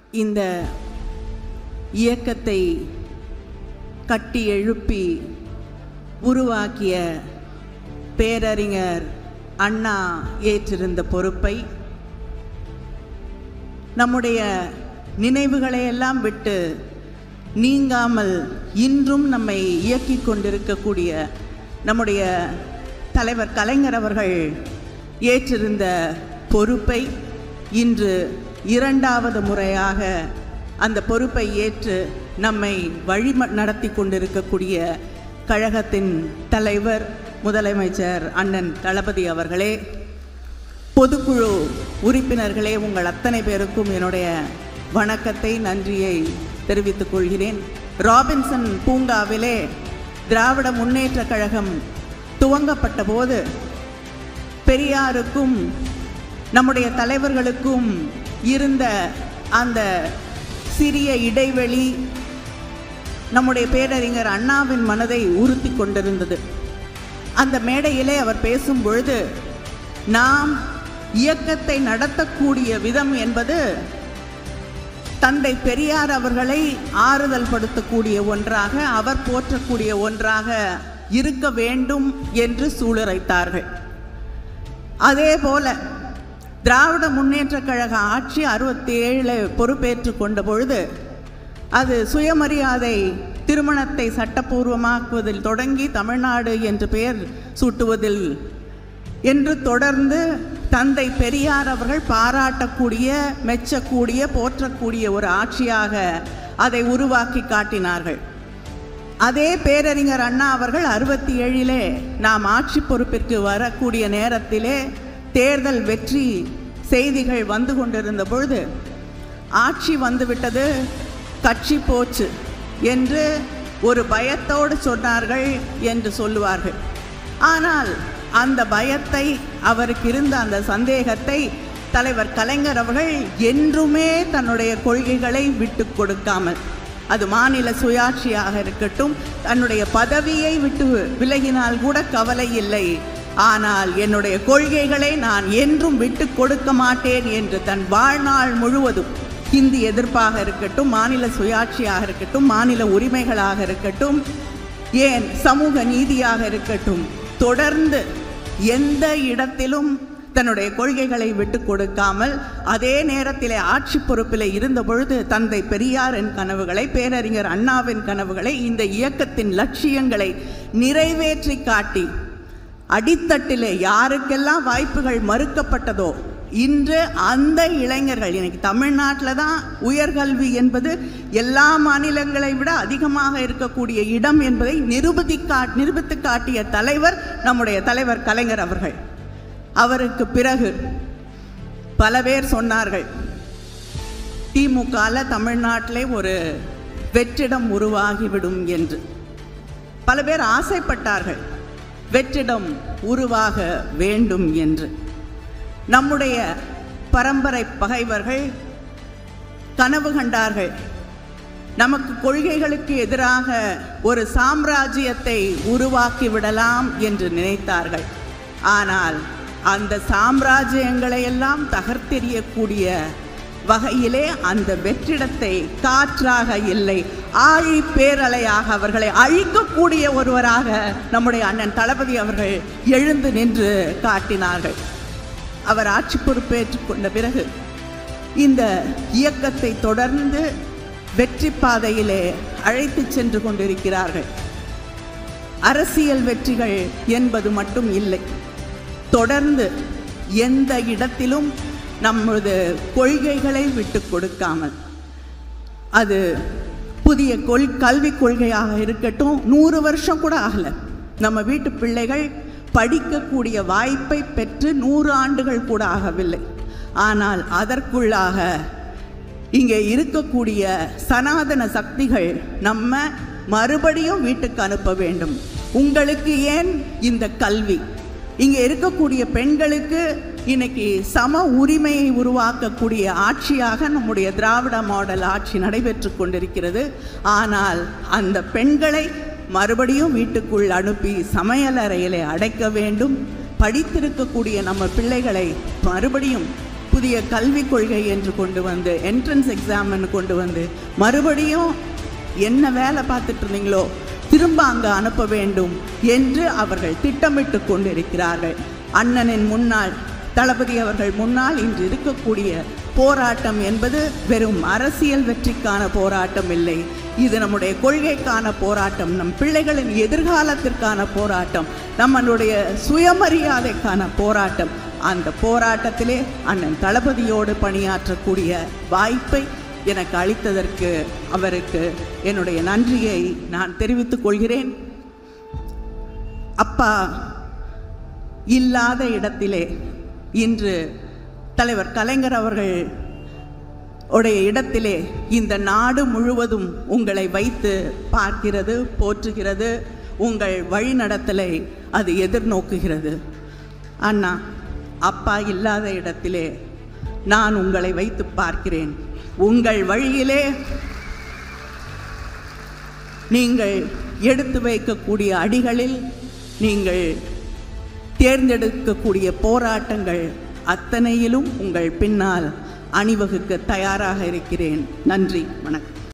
இந்த இயக்கத்தை கட்டி எழுப்பி உருவாக்கிய பேரறிஞர் அண்ணா ஏற்றிருந்த பொறுப்பை நம்முடைய நினைவுகளை எல்லாம் விட்டு நீங்காமல் இன்றும் நம்மை இயக்கிக் கொண்டிருக்கக்கூடிய நம்முடைய தலைவர் கலைஞர் அவர்கள் ஏற்றிருந்த பொறுப்பை இன்று இரண்டாவது முறையாக அந்த பொறுப்பை ஏற்று நம்மை வழி நடத்தி கொண்டிருக்கக்கூடிய கழகத்தின் தலைவர் முதலமைச்சர் அண்ணன் தளபதி அவர்களே பொதுக்குழு உறுப்பினர்களே உங்கள் அத்தனை பேருக்கும் என்னுடைய வணக்கத்தை நன்றியை தெரிவித்துக் கொள்கிறேன் ராபின்சன் பூங்காவிலே திராவிட முன்னேற்ற கழகம் துவங்கப்பட்ட போது பெரியாருக்கும் நம்முடைய தலைவர்களுக்கும் இருந்த அந்த சிறிய இடைவெளி நம்முடைய பேரறிஞர் அண்ணாவின் மனதை உறுத்தி கொண்டிருந்தது அந்த மேடையிலே அவர் பேசும் பொழுது நாம் இயக்கத்தை நடத்தக்கூடிய விதம் என்பது தந்தை பெரியார் அவர்களை ஆறுதல் படுத்தக்கூடிய ஒன்றாக அவர் போற்றக்கூடிய ஒன்றாக இருக்க வேண்டும் என்று சூளுரைத்தார்கள் அதே போல திராவிட முன்னேற்ற கழக ஆட்சி அறுபத்தி ஏழில் பொறுப்பேற்று கொண்ட பொழுது அது சுயமரியாதை திருமணத்தை சட்டப்பூர்வமாக்குவதில் தொடங்கி தமிழ்நாடு என்று பெயர் சூட்டுவதில் என்று தொடர்ந்து தந்தை பெரியார் அவர்கள் பாராட்டக்கூடிய மெச்சக்கூடிய போற்றக்கூடிய ஒரு ஆட்சியாக அதை உருவாக்கி காட்டினார்கள் அதே பேரறிஞர் அண்ணா அவர்கள் அறுபத்தி ஏழிலே நாம் ஆட்சி பொறுப்பிற்கு வரக்கூடிய நேரத்திலே தேர்தல் வெற்றி செய்திகள் வந்து கொண்டிருந்த பொழுது ஆட்சி வந்துவிட்டது கட்சி போச்சு என்று ஒரு பயத்தோடு சொன்னார்கள் என்று சொல்லுவார்கள் ஆனால் அந்த பயத்தை அவருக்கு இருந்த அந்த சந்தேகத்தை தலைவர் கலைஞர் அவர்கள் என்றுமே தன்னுடைய கொள்கைகளை விட்டு கொடுக்காமல் அது மாநில சுயாட்சியாக இருக்கட்டும் தன்னுடைய பதவியை விட்டு விலகினால் கூட கவலை இல்லை ஆனால் என்னுடைய கொள்கைகளை நான் என்றும் விட்டு கொடுக்க மாட்டேன் என்று தன் வாழ்நாள் முழுவதும் ஹிந்தி எதிர்ப்பாக இருக்கட்டும் மாநில சுயாட்சியாக இருக்கட்டும் மாநில உரிமைகளாக இருக்கட்டும் ஏன் சமூக நீதியாக இருக்கட்டும் தொடர்ந்து எந்த இடத்திலும் தன்னுடைய கொள்கைகளை விட்டு கொடுக்காமல் அதே நேரத்திலே ஆட்சி பொறுப்பில் இருந்த பொழுது தந்தை பெரியாரின் கனவுகளை பேரறிஞர் அண்ணாவின் கனவுகளை இந்த இயக்கத்தின் லட்சியங்களை நிறைவேற்றி காட்டி அடித்தட்டிலே யாருக்கெல்லாம் வாய்ப்புகள் மறுக்கப்பட்டதோ இன்று அந்த இளைஞர்கள் எனக்கு தமிழ்நாட்டில் தான் உயர்கல்வி என்பது எல்லா மாநிலங்களை விட அதிகமாக இருக்கக்கூடிய இடம் என்பதை நிரூபதி கா நிரூபித்து காட்டிய தலைவர் நம்முடைய தலைவர் கலைஞர் அவர்கள் அவருக்கு பிறகு பல பேர் சொன்னார்கள் திமுகவில் தமிழ்நாட்டிலே ஒரு வெற்றிடம் உருவாகிவிடும் என்று பல பேர் ஆசைப்பட்டார்கள் வெற்றிடம் உருவாக வேண்டும் என்று நம்முடைய பரம்பரை பகைவர்கள் கனவு கண்டார்கள் நமக்கு கொள்கைகளுக்கு எதிராக ஒரு சாம்ராஜ்யத்தை உருவாக்கி விடலாம் என்று நினைத்தார்கள் ஆனால் அந்த சாம்ராஜ்யங்களை எல்லாம் தகர்த்தெறியக்கூடிய வகையிலே அந்த வெற்றிடத்தை காற்றாக இல்லை ஆழி பேரலையாக அவர்களை அழிக்கக்கூடிய ஒருவராக நம்முடைய அண்ணன் தளபதி அவர்கள் எழுந்து நின்று காட்டினார்கள் அவர் ஆட்சி பொறுப்பேற்றுக் கொண்ட பிறகு இந்த இயக்கத்தை தொடர்ந்து வெற்றி பாதையிலே அழைத்து சென்று கொண்டிருக்கிறார்கள் அரசியல் வெற்றிகள் என்பது மட்டும் இல்லை தொடர்ந்து எந்த இடத்திலும் நமது கொள்கைகளை விட்டு கொடுக்காமல் அது புதிய கொள் கல்விக் கொள்கையாக இருக்கட்டும் நூறு வருஷம் கூட ஆகலை நம்ம வீட்டு பிள்ளைகள் படிக்கக்கூடிய வாய்ப்பை பெற்று நூறு ஆண்டுகள் கூட ஆகவில்லை ஆனால் அதற்குள்ளாக இங்கே இருக்கக்கூடிய சனாதன சக்திகள் நம்ம மறுபடியும் வீட்டுக்கு அனுப்ப வேண்டும் உங்களுக்கு ஏன் இந்த கல்வி இங்கே இருக்கக்கூடிய பெண்களுக்கு இன்னைக்கு சம உரிமையை உருவாக்கக்கூடிய ஆட்சியாக நம்முடைய திராவிட மாடல் ஆட்சி நடைபெற்று கொண்டிருக்கிறது ஆனால் அந்த பெண்களை மறுபடியும் வீட்டுக்குள் அனுப்பி சமையலறையிலே அடைக்க வேண்டும் படித்திருக்கக்கூடிய நம்ம பிள்ளைகளை மறுபடியும் புதிய கல்விக் கொள்கை என்று கொண்டு வந்து என்ட்ரன்ஸ் எக்ஸாம்னு கொண்டு வந்து மறுபடியும் என்ன வேலை பார்த்துட்டு இருந்தீங்களோ திரும்ப அங்கே அனுப்ப வேண்டும் என்று அவர்கள் திட்டமிட்டு கொண்டிருக்கிறார்கள் அண்ணனின் முன்னால் தளபதி அவர்கள் முன்னால் இன்று இருக்கக்கூடிய போராட்டம் என்பது வெறும் அரசியல் வெற்றிக்கான போராட்டம் இல்லை இது நம்முடைய கொள்கைக்கான போராட்டம் நம் பிள்ளைகளின் எதிர்காலத்திற்கான போராட்டம் நம்மளுடைய சுயமரியாதைக்கான போராட்டம் அந்த போராட்டத்திலே அண்ணன் தளபதியோடு பணியாற்றக்கூடிய வாய்ப்பை எனக்கு அளித்ததற்கு அவருக்கு என்னுடைய நன்றியை நான் தெரிவித்துக் கொள்கிறேன் அப்பா இல்லாத இடத்திலே இன்று தலைவர் கலைஞர் அவர்கள் உடைய இடத்திலே இந்த நாடு முழுவதும் உங்களை வைத்து பார்க்கிறது போற்றுகிறது உங்கள் வழிநடத்தலை அது எதிர்நோக்குகிறது அண்ணா அப்பா இல்லாத இடத்திலே நான் உங்களை வைத்து பார்க்கிறேன் உங்கள் வழியிலே நீங்கள் எடுத்து வைக்கக்கூடிய அடிகளில் நீங்கள் தேர்ந்தெடுக்கக்கூடிய போராட்டங்கள் அத்தனையிலும் உங்கள் பின்னால் அணிவகுக்க தயாராக இருக்கிறேன் நன்றி வணக்கம்